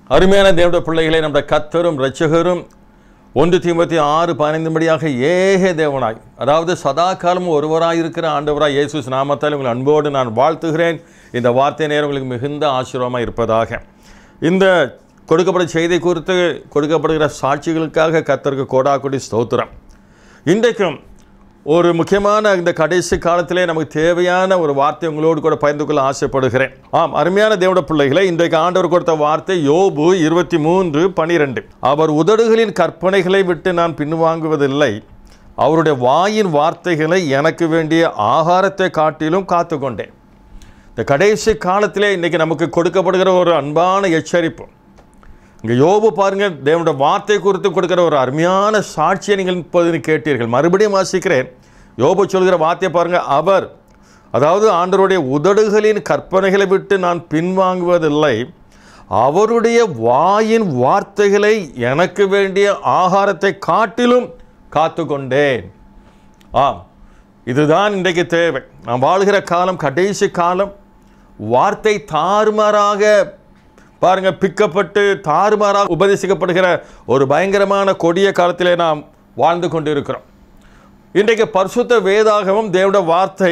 அருமையான தேவட பிள்ளைகளை நம்முடைய கத்தரும் இரட்சகரும் ஒன்று தீமத்தி ஆறு பதினைந்துபடியாக ஏக தேவனாய் அதாவது சதா காலமும் ஒருவராய் இருக்கிற ஆண்டவராய் இயேசு நாமத்தால் உங்கள் அன்போடு நான் வாழ்த்துகிறேன் இந்த வார்த்தை நேரம் உங்களுக்கு மிகுந்த ஆசீர்வாதமாக இருப்பதாக இந்த கொடுக்கப்படும் செய்தி குறித்து கொடுக்கப்படுகிற சாட்சிகளுக்காக கத்தருக்கு கோடாக்குடி ஸ்தோத்திரம் இன்றைக்கும் ஒரு முக்கியமான இந்த கடைசி காலத்திலே நமக்கு தேவையான ஒரு வார்த்தை உங்களோடு கூட பகிர்ந்து கொள்ள ஆசைப்படுகிறேன் ஆம் அருமையான தேவட பிள்ளைகளை இன்றைக்கு ஆண்டவர் கொடுத்த வார்த்தை யோபு இருபத்தி மூன்று பனிரெண்டு அவர் உதடுகளின் கற்பனைகளை விட்டு நான் பின்வாங்குவதில்லை அவருடைய வாயின் வார்த்தைகளை எனக்கு வேண்டிய ஆகாரத்தை காட்டிலும் காத்துக்கொண்டேன் இந்த கடைசி காலத்திலே இன்றைக்கி நமக்கு கொடுக்கப்படுகிற ஒரு அன்பான எச்சரிப்பு இங்கே யோபு பாருங்க தேவனுடைய வார்த்தை குறித்து கொடுக்கிற ஒரு அருமையான சாட்சியை நீங்கள் இப்போது கேட்டீர்கள் மறுபடியும் வாசிக்கிறேன் யோபு சொல்கிற வார்த்தையை பாருங்க அவர் அதாவது ஆண்டவருடைய உதடுகளின் கற்பனைகளை விட்டு நான் பின்வாங்குவதில்லை அவருடைய வாயின் வார்த்தைகளை எனக்கு வேண்டிய ஆகாரத்தை காட்டிலும் காத்து கொண்டேன் ஆம் இதுதான் இன்றைக்கு தேவை நாம் வாழ்கிற காலம் கடைசி காலம் வார்த்தை தாறுமாறாக பாருங்க பிக்கப்பட்டு தாறுமாறாக உபதேசிக்கப்படுகிற ஒரு பயங்கரமான கொடிய காலத்திலே நாம் வாழ்ந்து கொண்டிருக்கிறோம் இன்றைக்கு பரிசுத்த வேதாகமும் தேவட வார்த்தை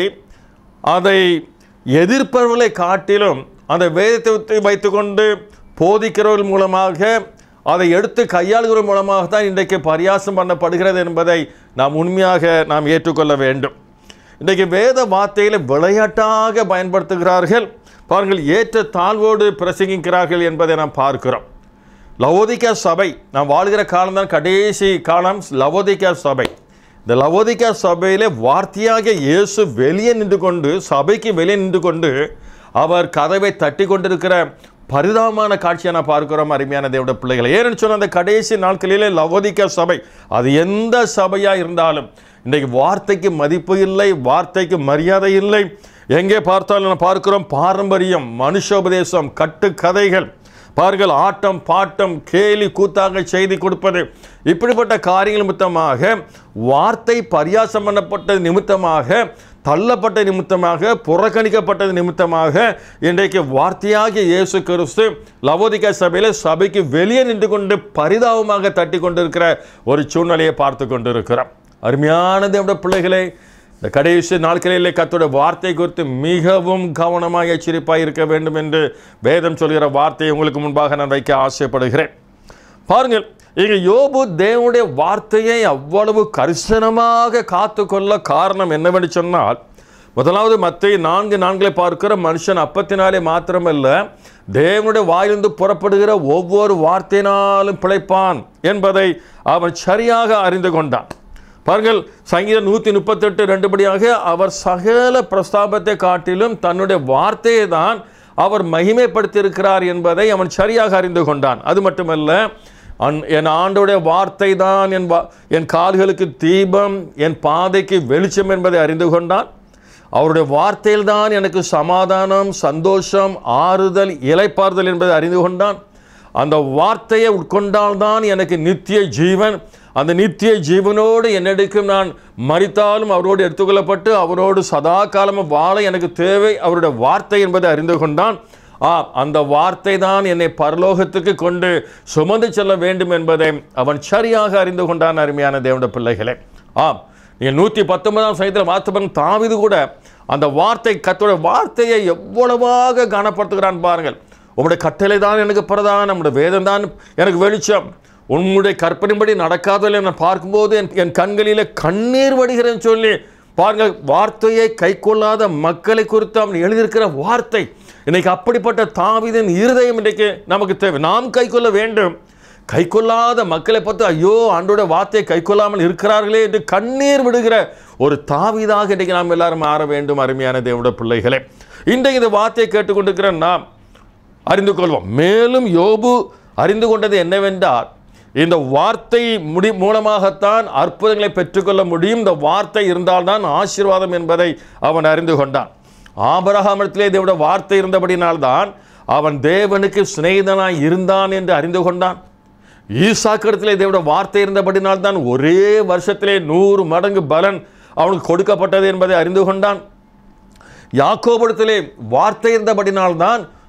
அதை எதிர்ப்பவர்களை காட்டிலும் அந்த வேதத்தை வைத்துக்கொண்டு போதிக்கிறவர்கள் மூலமாக அதை எடுத்து கையாளுகிற மூலமாக தான் இன்றைக்கு பரியாசம் பண்ணப்படுகிறது என்பதை நாம் உண்மையாக நாம் ஏற்றுக்கொள்ள வேண்டும் இன்றைக்கு வேத வார்த்தைகளை விளையாட்டாக பயன்படுத்துகிறார்கள் பாருங்கள் ஏற்ற தாழ்வோடு பிரசங்கிக்கிறார்கள் என்பதை நாம் பார்க்கிறோம் லவோதிக்கா சபை நாம் வாழ்கிற காலம்தான் கடைசி காலம் லவோதிக்கா சபை இந்த லவோதிக்கா சபையிலே வார்த்தையாக இயேசு வெளியே நின்று கொண்டு சபைக்கு வெளியே நின்று கொண்டு அவர் கதவை தட்டி கொண்டிருக்கிற பரிதாபமான காட்சியை நான் பார்க்கிறோம் அருமையான தேவட பிள்ளைகளை ஏன்னு சொன்ன அந்த கடைசி நாட்களிலே லவோதிக்கா சபை அது எந்த சபையாக இருந்தாலும் இன்றைக்கு வார்த்தைக்கு மதிப்பு இல்லை வார்த்தைக்கு மரியாதை இல்லை எங்கே பார்த்தாலும் நான் பார்க்கிறோம் பாரம்பரியம் மனுஷோபதேசம் கட்டு கதைகள் பாருங்கள் ஆட்டம் பாட்டம் கேலி கூத்தாக செய்தி கொடுப்பது இப்படிப்பட்ட காரியங்கள் நிமித்தமாக வார்த்தை பரியாசம் பண்ணப்பட்டது நிமித்தமாக தள்ளப்பட்ட நிமித்தமாக புறக்கணிக்கப்பட்டது நிமித்தமாக இன்றைக்கு வார்த்தையாகிய இயேசு கிறிஸ்து லவோதிகா சபையில் சபைக்கு வெளியே நின்று கொண்டு பரிதாபமாக தட்டி கொண்டிருக்கிற ஒரு சூழ்நிலையை பார்த்து கொண்டிருக்கிறோம் அருமையான தேவனுடைய பிள்ளைகளே இந்த கடைசி நாட்களிலே கர்த்தருடைய வார்த்தை குறித்து மிகவும் கவனமாக எச்சரிப்பாக இருக்க வேண்டும் என்று வேதம் சொல்கிற வார்த்தையை உங்களுக்கு முன்பாக நான் வைக்க ஆசைப்படுகிறேன் பாருங்கள் இங்கே யோபு தேவனுடைய வார்த்தையை அவ்வளவு கரிசனமாக காத்துக்கொள்ள காரணம் என்னவென்று சொன்னால் முதலாவது மத்திய நான்கு நான்களை பார்க்கிற மனுஷன் அப்பத்தினாலே மாத்திரமல்ல தேவனுடைய வாயிலிருந்து புறப்படுகிற ஒவ்வொரு வார்த்தையினாலும் பிழைப்பான் என்பதை அவன் சரியாக அறிந்து கொண்டான் பாருங்கள் சங்கீதம் நூற்றி முப்பத்தெட்டு ரெண்டுபடியாக அவர் சகல பிரஸ்தாபத்தை காட்டிலும் தன்னுடைய வார்த்தையை தான் அவர் மகிமைப்படுத்தியிருக்கிறார் என்பதை அவன் சரியாக அறிந்து கொண்டான் அது மட்டுமல்ல அன் என் ஆண்டோடைய வார்த்தை தான் என் வா என் கால்களுக்கு தீபம் என் பாதைக்கு வெளிச்சம் என்பதை அறிந்து கொண்டான் அவருடைய வார்த்தையில் தான் எனக்கு சமாதானம் சந்தோஷம் ஆறுதல் இலைப்பாறுதல் என்பதை அறிந்து கொண்டான் அந்த வார்த்தையை உட்கொண்டால்தான் எனக்கு நித்திய ஜீவன் அந்த நித்திய ஜீவனோடு என்னெடுக்கும் நான் மறித்தாலும் அவரோடு எடுத்துக்கொள்ளப்பட்டு அவரோடு சதா காலமும் வாழ எனக்கு தேவை அவருடைய வார்த்தை என்பதை அறிந்து கொண்டான் ஆ அந்த வார்த்தை தான் என்னை பரலோகத்துக்கு கொண்டு சுமந்து செல்ல வேண்டும் என்பதை அவன் சரியாக அறிந்து கொண்டான் அருமையான தேவனுடைய பிள்ளைகளே ஆம் நீங்கள் நூற்றி பத்தொன்பதாம் சைத்தில் வார்த்தை தாவிது கூட அந்த வார்த்தை கத்தோட வார்த்தையை எவ்வளவாக கனப்படுத்துகிறான் பாருங்கள் உங்களுடைய கட்டளை தான் எனக்கு பிரதானம் நம்முடைய வேதம் தான் எனக்கு வெளிச்சம் உன்னுடைய கற்பனைப்படி நடக்காதல் என பார்க்கும்போது என் என் கண்களில் கண்ணீர் வடிகிறேன்னு சொல்லி பாருங்கள் வார்த்தையை கை கொள்ளாத மக்களை குறித்து அவன் எழுதியிருக்கிற வார்த்தை இன்னைக்கு அப்படிப்பட்ட தாவிதன் இருதயம் இன்றைக்கு நமக்கு தேவை நாம் கை கொள்ள வேண்டும் கை கொள்ளாத மக்களை பார்த்து ஐயோ ஆண்டோட வார்த்தையை கை கொள்ளாமல் இருக்கிறார்களே என்று கண்ணீர் விடுகிற ஒரு தாவிதாக இன்றைக்கு நாம் எல்லாரும் மாற வேண்டும் அருமையான தேவனுடைய பிள்ளைகளே இன்றைக்கு இந்த வார்த்தையை கேட்டுக்கொண்டிருக்கிற நாம் அறிந்து கொள்வோம் மேலும் யோபு அறிந்து கொண்டது என்னவென்றால் இந்த வார்த்தை முடி மூலமாகத்தான் அற்புதங்களை பெற்றுக்கொள்ள முடியும் இந்த வார்த்தை இருந்தால்தான் ஆசீர்வாதம் என்பதை அவன் அறிந்து கொண்டான் ஆபரகாமத்திலே தேவோட வார்த்தை இருந்தபடினால்தான் அவன் தேவனுக்கு சிநேகிதனாய் இருந்தான் என்று அறிந்து கொண்டான் ஈசாக்கிடத்திலே தேவோட வார்த்தை இருந்தபடினால்தான் ஒரே வருஷத்திலே நூறு மடங்கு பலன் அவனுக்கு கொடுக்கப்பட்டது என்பதை அறிந்து கொண்டான் யாக்கோபடத்திலே வார்த்தை இருந்தபடினால்தான்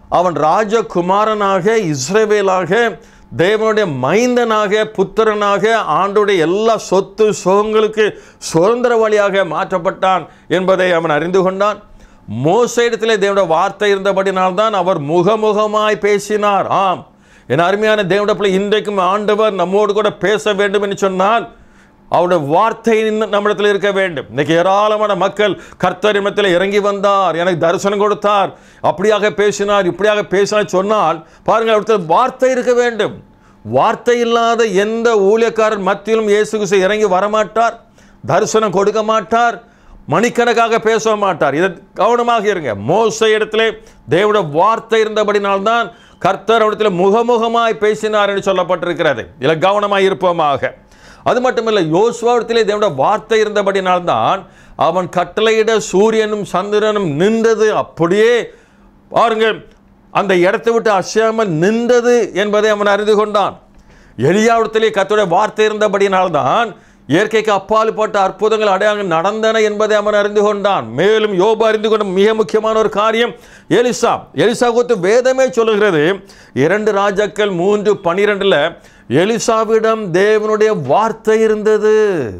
அவன் ராஜகுமாரனாக இஸ்ரவேலாக தேவனுடைய மைந்தனாக புத்திரனாக ஆண்டுடைய எல்லா சொத்து சுகங்களுக்கு சுதந்திரவாளியாக மாற்றப்பட்டான் என்பதை அவன் அறிந்து கொண்டான் மோசையிடத்திலே தேவனுடைய வார்த்தை இருந்தபடினால்தான் அவர் முகமுகமாய் பேசினார் ஆம் என் அருமையான தேவனுடைய பிள்ளை இன்றைக்கும் ஆண்டவர் நம்மோடு கூட பேச வேண்டும் என்று சொன்னால் அவருடைய வார்த்தை இன்னும் நம்மிடத்தில் இருக்க வேண்டும் இன்னைக்கு ஏராளமான மக்கள் கர்த்தரிமத்தில் இறங்கி வந்தார் எனக்கு தரிசனம் கொடுத்தார் அப்படியாக பேசினார் இப்படியாக பேசினார் சொன்னால் பாருங்கள் அவரிடத்தில் வார்த்தை இருக்க வேண்டும் வார்த்தை இல்லாத எந்த ஊழியக்காரர் மத்தியிலும் இயேசு கிறிஸ்து இறங்கி வரமாட்டார் தரிசனம் கொடுக்க மாட்டார் மணிக்கணக்காக பேச மாட்டார் இதை கவனமாக இருங்க மோச இடத்திலே தேவனுடைய வார்த்தை இருந்தபடினால்தான் கர்த்தர் இடத்துல முகமுகமாய் பேசினார் என்று சொல்லப்பட்டிருக்கிறது இதில் கவனமாக இருப்போமாக அது மட்டுமில்லை யோசுவாவிடத்திலே தேவனுடைய வார்த்தை இருந்தபடினால்தான் அவன் கட்டளையிட சூரியனும் சந்திரனும் நின்றது அப்படியே பாருங்கள் அந்த இடத்தை விட்டு அசையாமல் நின்றது என்பதை அவன் அறிந்து கொண்டான் எலியாவிடத்திலே கர்த்தருடைய வார்த்தை இருந்தபடினால்தான் இயற்கைக்கு அப்பால் பட்ட அற்புதங்கள் அடையாளங்கள் நடந்தன என்பதை அவன் அறிந்து கொண்டான் மேலும் யோபு அறிந்து கொண்ட மிக முக்கியமான ஒரு காரியம் எலிசா எலிசா குறித்து வேதமே சொல்லுகிறது இரண்டு ராஜாக்கள் மூன்று பனிரெண்டுல எலிசாவிடம் தேவனுடைய வார்த்தை இருந்தது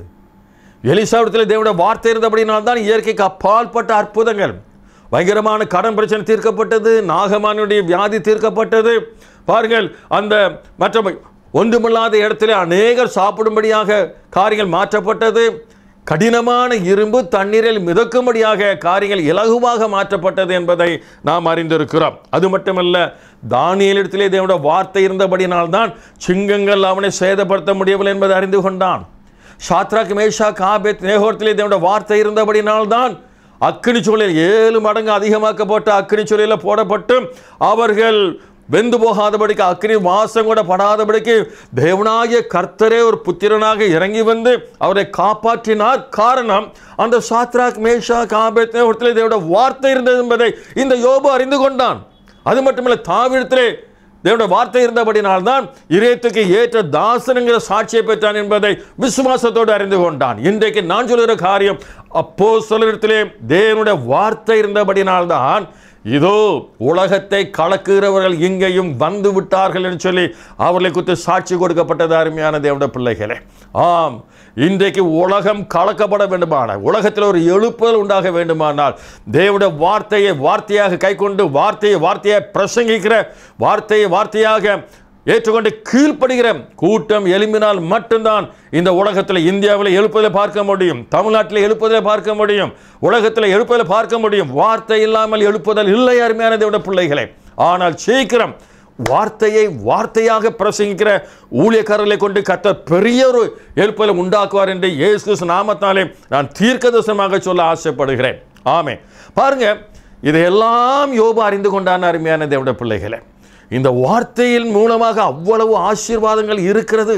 எலிசாவிடத்தில் தேவனுடைய வார்த்தை இருந்தபடினால் தான் இயற்கைக்கு அப்பாற்பட்ட அற்புதங்கள் பயங்கரமான கடன் பிரச்சனை தீர்க்கப்பட்டது நாகமானுடைய வியாதி தீர்க்கப்பட்டது பாருங்கள் அந்த மற்ற ஒன்றுமில்லாத இடத்துல அநேகர் சாப்பிடும்படியாக காரியங்கள் மாற்றப்பட்டது கடினமான இரும்பு தண்ணீரில் மிதக்கும்படியாக காரியங்கள் இலகுவாக மாற்றப்பட்டது என்பதை நாம் அறிந்திருக்கிறோம் அது மட்டுமல்ல தானியலிடத்திலே தேவனுடைய வார்த்தை இருந்தபடினால்தான் சிங்கங்கள் அவனை சேதப்படுத்த முடியவில்லை என்பதை அறிந்து கொண்டான் சாத்ராக் மேஷா காபேத் நேகோரத்திலே தேவனுடைய வார்த்தை இருந்தபடினால்தான் அக்கினி சூழலில் ஏழு மடங்கு அதிகமாக்கப்பட்ட அக்கினி சூழலில் போடப்பட்டு அவர்கள் வெந்து போகாதபடிக்கு அக்கினி வாசம் கூட படாதபடிக்கு தேவனாகிய கர்த்தரே ஒரு புத்திரனாக இறங்கி வந்து அவரை காப்பாற்றினார் காரணம் அந்த சாத்ராக் மேஷா காபேத் நேகோரத்திலே தேவனுடைய வார்த்தை இருந்தது என்பதை இந்த யோபு அறிந்து கொண்டான் அது மட்டுமல்ல தாவிடத்திலே தேவனுடைய வார்த்தை இருந்தபடினால்தான் இதயத்துக்கு ஏற்ற தாசனுங்கிற சாட்சியை பெற்றான் என்பதை விசுவாசத்தோடு அறிந்து கொண்டான் இன்றைக்கு நான் சொல்கிற காரியம் அப்போ சொல்லிடத்திலே தேவனுடைய வார்த்தை இருந்தபடினால்தான் இதோ உலகத்தை கலக்குகிறவர்கள் இங்கேயும் வந்து விட்டார்கள் என்று சொல்லி அவர்களை குறித்து சாட்சி கொடுக்கப்பட்டது அருமையான தேவனுடைய பிள்ளைகளே ஆம் இன்றைக்கு உலகம் கலக்கப்பட வேண்டுமானால் உலகத்தில் ஒரு எழுப்புதல் உண்டாக வேண்டுமானால் தேவனுடைய வார்த்தையை வார்த்தையாக கைக்கொண்டு வார்த்தையை வார்த்தையை பிரசங்கிக்கிற வார்த்தையை வார்த்தையாக ஏற்றுக்கொண்டு கீழ்ப்படுகிற கூட்டம் எழும்பினால் மட்டும்தான் இந்த உலகத்தில் இந்தியாவில் எழுப்பதை பார்க்க முடியும் தமிழ்நாட்டில் எழுப்பதை பார்க்க முடியும் உலகத்தில் எழுப்பதை பார்க்க முடியும் வார்த்தை இல்லாமல் எழுப்புதல் இல்லை அருமையான தேவனுடைய பிள்ளைகளே ஆனால் சீக்கிரம் வார்த்தையை வார்த்தையாக பிரசங்கிக்கிற ஊழியக்காரர்களை கொண்டு கத்த பெரிய ஒரு எழுப்பலை உண்டாக்குவார் என்று இயேசு கிறிஸ்து நாமத்தாலே நான் தீர்க்கதரிசனமாக சொல்ல ஆசைப்படுகிறேன் ஆமே பாருங்க இதையெல்லாம் யோபு அறிந்து கொண்டான் அருமையான தேவனுடைய பிள்ளைகளே இந்த வார்த்தையின் மூலமாக அவ்வளவு ஆசீர்வாதங்கள் இருக்கிறது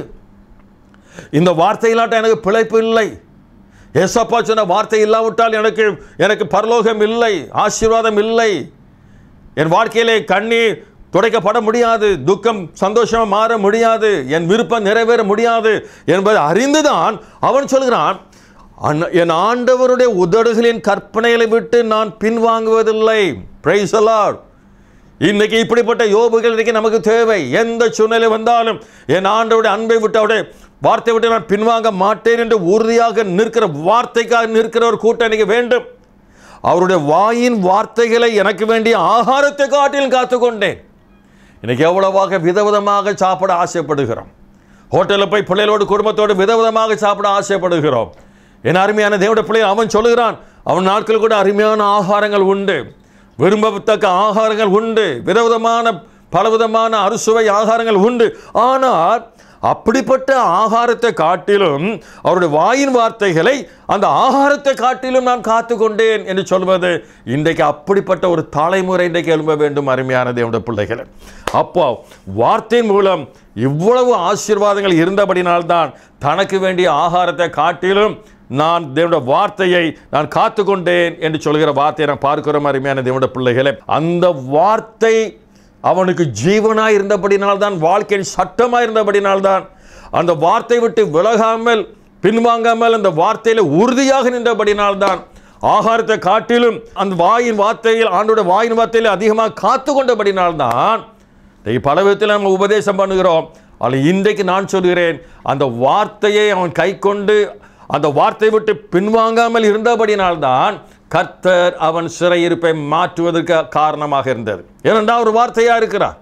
இந்த வார்த்தையிலாட்ட எனக்கு பிழைப்பு இல்லை ஏசப்பா சொன்ன வார்த்தை இல்லாவிட்டால் எனக்கு எனக்கு பரலோகம் இல்லை ஆசீர்வாதம் இல்லை என் வாழ்க்கையிலே கண்ணீர் துடைக்கப்பட முடியாது துக்கம் சந்தோஷமா மாற முடியாது என் விருப்பம் நிறைவேற முடியாது என்பதை அறிந்துதான் அவன் சொல்கிறான் "அண்ண- என் ஆண்டவருடைய உதடுகளின் கற்பனைகளை விட்டு நான் பின்வாங்குவதில்லை பிரைஸ் இன்னைக்கு இப்படிப்பட்ட யோபுகள் இன்னைக்கு நமக்கு தேவை எந்த சூழ்நிலை வந்தாலும் என் ஆண்டவருடைய அன்பை விட்டு அவருடைய வார்த்தை விட்டு நான் பின்வாங்க மாட்டேன் என்று உறுதியாக நிற்கிற வார்த்தைக்காக நிற்கிற ஒரு கூட்டம் எனக்கு வேண்டும் அவருடைய வாயின் வார்த்தைகளை எனக்கு வேண்டிய ஆகாரத்தை காட்டிலும் காத்துக்கொண்டேன் இன்னைக்கு எவ்வளவாக விதவிதமாக சாப்பிட ஆசைப்படுகிறோம் ஹோட்டலில் போய் பிள்ளைகளோடு குடும்பத்தோடு விதவிதமாக சாப்பிட ஆசைப்படுகிறோம் என் அருமையான தேவனுடைய பிள்ளை அவன் சொல்லுகிறான் அவன் நாட்கள் கூட அருமையான ஆகாரங்கள் உண்டு விரும்பத்தக்க ஆகாரங்கள் உண்டு விதவிதமான பலவிதமான அறுசுவை ஆகாரங்கள் உண்டு ஆனால் அப்படிப்பட்ட ஆகாரத்தை காட்டிலும் அவருடைய வாயின் வார்த்தைகளை அந்த ஆகாரத்தை காட்டிலும் நான் காத்து கொண்டேன் என்று சொல்வது இன்றைக்கு அப்படிப்பட்ட ஒரு தலைமுறை இன்றைக்கு எழும்ப வேண்டும் அருமையான தேவனுடைய பிள்ளைகளை அப்போ வார்த்தையின் மூலம் இவ்வளவு ஆசீர்வாதங்கள் இருந்தபடினால்தான் தனக்கு வேண்டிய ஆகாரத்தை காட்டிலும் நான் தேவனுடைய வார்த்தையை நான் காத்து கொண்டேன் என்று சொல்கிற வார்த்தையை நான் பார்க்கிறோம் அருமையான தேவனுடைய பிள்ளைகளே அந்த வார்த்தை அவனுக்கு ஜீவனாய் இருந்தபடினால்தான் வாழ்க்கையின் சட்டமாய் இருந்தபடினால்தான் அந்த வார்த்தை விட்டு விலகாமல் பின்வாங்காமல் அந்த வார்த்தையில உறுதியாக நின்றபடினால்தான் ஆகாரத்தை காட்டிலும் அந்த வாயின் வார்த்தையில் ஆண்டோட வாயின் வார்த்தையில் அதிகமாக காத்து கொண்டபடினால்தான் இன்றைக்கு பல விதத்தில் நம்ம உபதேசம் பண்ணுகிறோம் ஆனால் இன்றைக்கு நான் சொல்கிறேன் அந்த வார்த்தையை அவன் கை கொண்டு அந்த வார்த்தை விட்டு பின்வாங்காமல் இருந்தபடினால்தான் கர்த்தர் அவன் சிறையிருப்பை மாற்றுவதற்கு காரணமாக இருந்தது ஏனென்றால் ஒரு வார்த்தையா இருக்கிறார்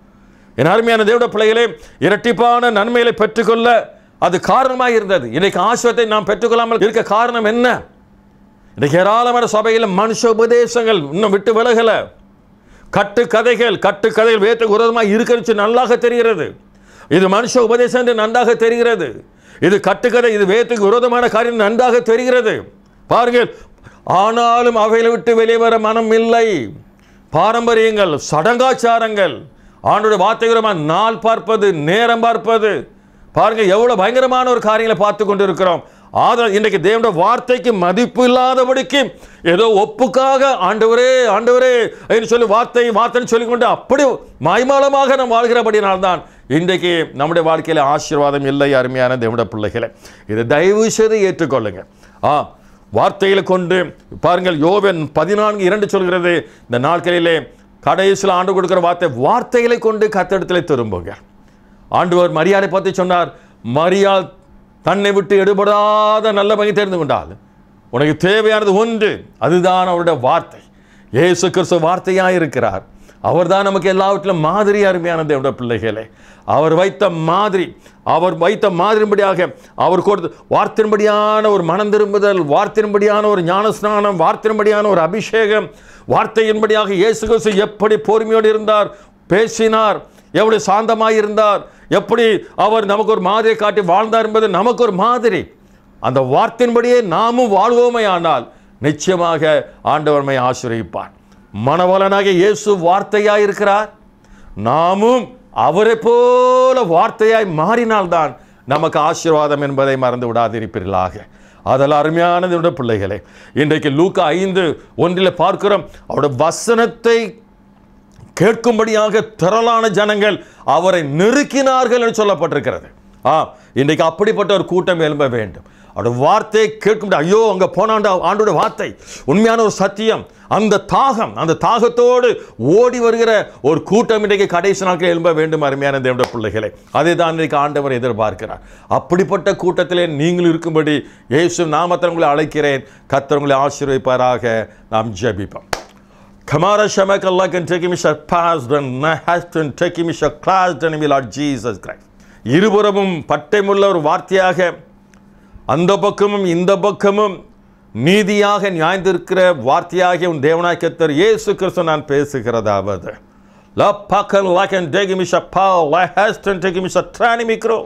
என் அருமையான தேவட பிள்ளைகளே இரட்டிப்பான நன்மைகளை பெற்றுக்கொள்ள அது காரணமாக இருந்தது இன்னைக்கு ஆசிரியத்தை நாம் பெற்றுக்கொள்ளாமல் இருக்க காரணம் என்ன இன்னைக்கு ஏராளமான சபையில் மனுஷ உபதேசங்கள் இன்னும் விட்டு விலகல கட்டு கதைகள் கட்டு கதைகள் வேத்துக்கு விரோதமாக இருக்கிறது நல்லாக தெரிகிறது இது மனுஷ உபதேசம் என்று நன்றாக தெரிகிறது இது கட்டுக்கதை இது வேத்துக்கு விரோதமான காரியம் நன்றாக தெரிகிறது பாருங்கள் ஆனாலும் அவைகளை விட்டு வெளியே வர மனம் இல்லை பாரம்பரியங்கள் சடங்காச்சாரங்கள் ஆண்டோட வார்த்தைகரமாக நாள் பார்ப்பது நேரம் பார்ப்பது பாருங்க எவ்வளவு பயங்கரமான ஒரு காரியங்களை பார்த்து கொண்டு இருக்கிறோம் ஆதல் இன்றைக்கு தேவனுடைய வார்த்தைக்கு மதிப்பு இல்லாதபடிக்கு ஏதோ ஒப்புக்காக ஆண்டவரே ஆண்டவரே என்று சொல்லி வார்த்தை வார்த்தைன்னு சொல்லிக்கொண்டு அப்படி மாய்மாலமாக நாம் வாழ்கிறபடினால்தான் இன்றைக்கு நம்முடைய வாழ்க்கையில் ஆசீர்வாதம் இல்லை அருமையான தேவனுடைய பிள்ளைகளை இதை தயவு செய்து ஏற்றுக்கொள்ளுங்க ஆ வார்த்தைகளை கொண்டு பாருங்கள் யோவன் பதினான்கு இரண்டு சொல்கிறது இந்த நாட்களிலே கடைசியில் ஆண்டு கொடுக்கிற வார்த்தை வார்த்தைகளை கொண்டு கத்தெடுத்துல திரும்புங்க ஆண்டவர் மரியாதை பார்த்து சொன்னார் மரியாள் தன்னை விட்டு எடுபடாத நல்ல பங்கை தெரிந்து கொண்டால் உனக்கு தேவையானது ஒன்று அதுதான் அவருடைய வார்த்தை இயேசு கிறிஸ்து வார்த்தையாக இருக்கிறார் அவர்தான் நமக்கு எல்லாவற்றிலும் மாதிரி அருமையான தேவனுடைய பிள்ளைகளே அவர் வைத்த மாதிரி அவர் வைத்த மாதிரின்படியாக அவர் கொடுத்த வார்த்தையின்படியான ஒரு மனம் திரும்புதல் வார்த்தையின்படியான ஒரு ஞானஸ்நானம் வார்த்தையின்படியான ஒரு அபிஷேகம் வார்த்தையின்படியாக இயேசு கிறிஸ்து எப்படி பொறுமையோடு இருந்தார் பேசினார் எப்படி சாந்தமாக இருந்தார் எப்படி அவர் நமக்கு ஒரு மாதிரியை காட்டி வாழ்ந்தார் என்பது நமக்கு ஒரு மாதிரி அந்த வார்த்தையின்படியே நாமும் வாழ்வோமே ஆனால் நிச்சயமாக ஆண்டவர்மை ஆசிரியப்பார் மணவலனாக இயேசு வார்த்தையாய் இருக்கிறார் நாமும் அவரை போல வார்த்தையாய் மாறினால்தான் நமக்கு ஆசீர்வாதம் என்பதை மறந்து விடாதிருப்பீர்களாக அதில் அருமையானது பிள்ளைகளே இன்றைக்கு லூக்கா ஐந்து ஒன்றில் பார்க்கிறோம் அவருடைய வசனத்தை கேட்கும்படியாக திரளான ஜனங்கள் அவரை நெருக்கினார்கள் என்று சொல்லப்பட்டிருக்கிறது ஆ இன்றைக்கு அப்படிப்பட்ட ஒரு கூட்டம் எழும்ப வேண்டும் அவருடைய வார்த்தையை கேட்கும் ஐயோ அங்கே போனாண்ட ஆண்டோட வார்த்தை உண்மையான ஒரு சத்தியம் அந்த தாகம் அந்த தாகத்தோடு ஓடி வருகிற ஒரு கூட்டம் இன்றைக்கு கடைசி நாட்கள் எழும்ப வேண்டும் அருமையான தேவனுடைய பிள்ளைகளை அதை தான் இன்றைக்கு ஆண்டவர் எதிர்பார்க்கிறார் அப்படிப்பட்ட கூட்டத்திலே நீங்கள் இருக்கும்படி இயேசு நாமத்தில் உங்களை அழைக்கிறேன் கர்த்தர் உங்களை ஆசீர்வதிப்பாராக நாம் ஜெபிப்போம் Kamara Shamak Allah can take him shall past and has to take him shall class and we Lord Jesus Christ. இருபுறமும் பட்டைமுள்ள ஒரு வார்த்தையாக அந்த பக்கமும் இந்த பக்கமும் நீதியாக நியாய்ந்திருக்கிற வார்த்தையாக உன் தேவனாய் கத்தர் இயேசு கிறிஸ்து நான் பேசுகிறதாவது La pakan lakan degi misha pao la haston teki misha trani mikro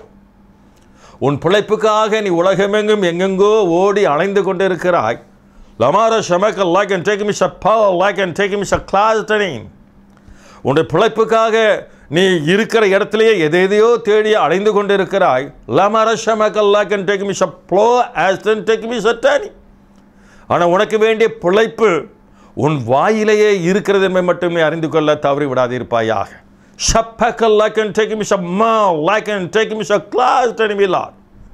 உன் பிழைப்புக்காக நீ உலகமெங்கும் எங்கெங்கோ ஓடி அலைந்து கொண்டிருக்கிறாய் லமார ஷமக்க லைக் அண்ட் டேக் மிஷ பவர் லைக் அண்ட் டேக் மிஷ கிளாஸ் டனிங் உன்னுடைய பிழைப்புக்காக நீ இருக்கிற இடத்துலையே எதையோ தேடி அலைந்து கொண்டிருக்கிறாய் லமார ஷமக்க லைக் அண்ட் டேக் மிஷ ப்ளோ ஆஸ் அண்ட் டேக் மிஷ டனி ஆனால் உனக்கு வேண்டிய பிழைப்பு உன் வாயிலேயே இருக்கிறது என்பதை மட்டும் நீ அறிந்து கொள்ள தவறி விடாதிருப்பாயாக ஷப்பக்க லைக் அண்ட் டேக் மிஷ மா லைக் அண்ட் டேக் மிஷ கிளாஸ் டனி மிலார்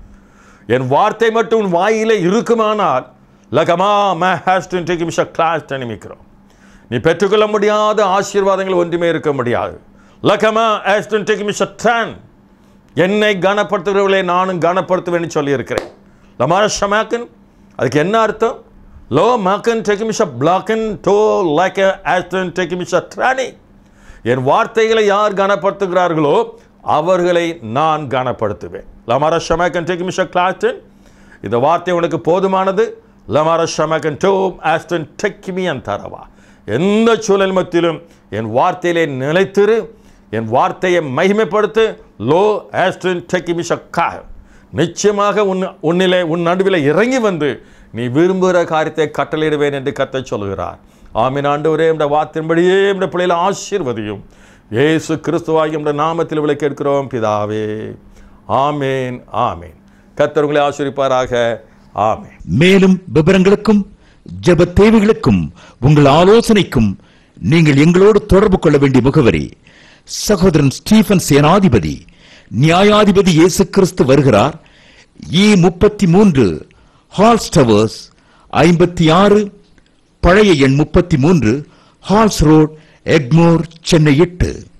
என் வார்த்தை மட்டும் உன் வாயிலே இருக்குமானால் லகமா மே ஹேஸ் டு டேக் மிஷ கிளாஸ் நிமிக்கிறோம் நீ பெற்றுக்கொள்ள முடியாத ஆசீர்வாதங்கள் ஒன்றுமே இருக்க முடியாது லகமா ஹேஸ் டு டேக் மிஷ ட்ரான் என்னை கனப்படுத்துகிறவர்களை நானும் கனப்படுத்துவேன்னு சொல்லியிருக்கிறேன் லமார ஷமாக்கன் அதுக்கு என்ன அர்த்தம் லோ மக்கன் டேக் மிஷ பிளாக்கன் டோ லைக் ஹேஸ் டேக் மிஷ ட்ரானி என் வார்த்தைகளை யார் கனப்படுத்துகிறார்களோ அவர்களை நான் கனப்படுத்துவேன் லமார ஷமாக்கன் டேக் மிஷ கிளாஸ்டன் இந்த வார்த்தை உனக்கு போதுமானது லமார ஷமகன் டோம் ஆஸ்டன் டெக்கிமியன் தரவா எந்த சூழல் மத்தியிலும் என் வார்த்தையிலே நிலைத்திரு என் வார்த்தையை மகிமைப்படுத்து லோ ஆஸ்டன் டெக்கிமிஷக்கா நிச்சயமாக உன் உன்னிலே உன் நடுவில் இறங்கி வந்து நீ விரும்புகிற காரியத்தை கட்டளையிடுவேன் என்று கத்த சொல்கிறார் ஆமீன் ஆண்டவரே என்ற வார்த்தையின்படியே என்ற பிள்ளைகளை ஆசீர்வதியும் இயேசு கிறிஸ்துவாகி என்ற நாமத்தில் விளை கேட்கிறோம் பிதாவே ஆமேன் ஆமேன் கத்தர் உங்களை ஆசீர்விப்பாராக ஆமேன் மேலும் விவரங்களுக்கும் ஜெப தேவைகளுக்கும் உங்கள் ஆலோசனைக்கும் நீங்கள் எங்களோடு தொடர்பு கொள்ள வேண்டிய முகவரி சகோதரன் ஸ்டீபன் சேனாதிபதி நியாயாதிபதி இயேசு கிறிஸ்து வருகிறார் இ முப்பத்தி மூன்று ஹால்ஸ் டவர்ஸ் ஐம்பத்தி ஆறு பழைய எண் முப்பத்தி மூன்று ஹால்ஸ் ரோட் எக்மோர் சென்னை எட்டு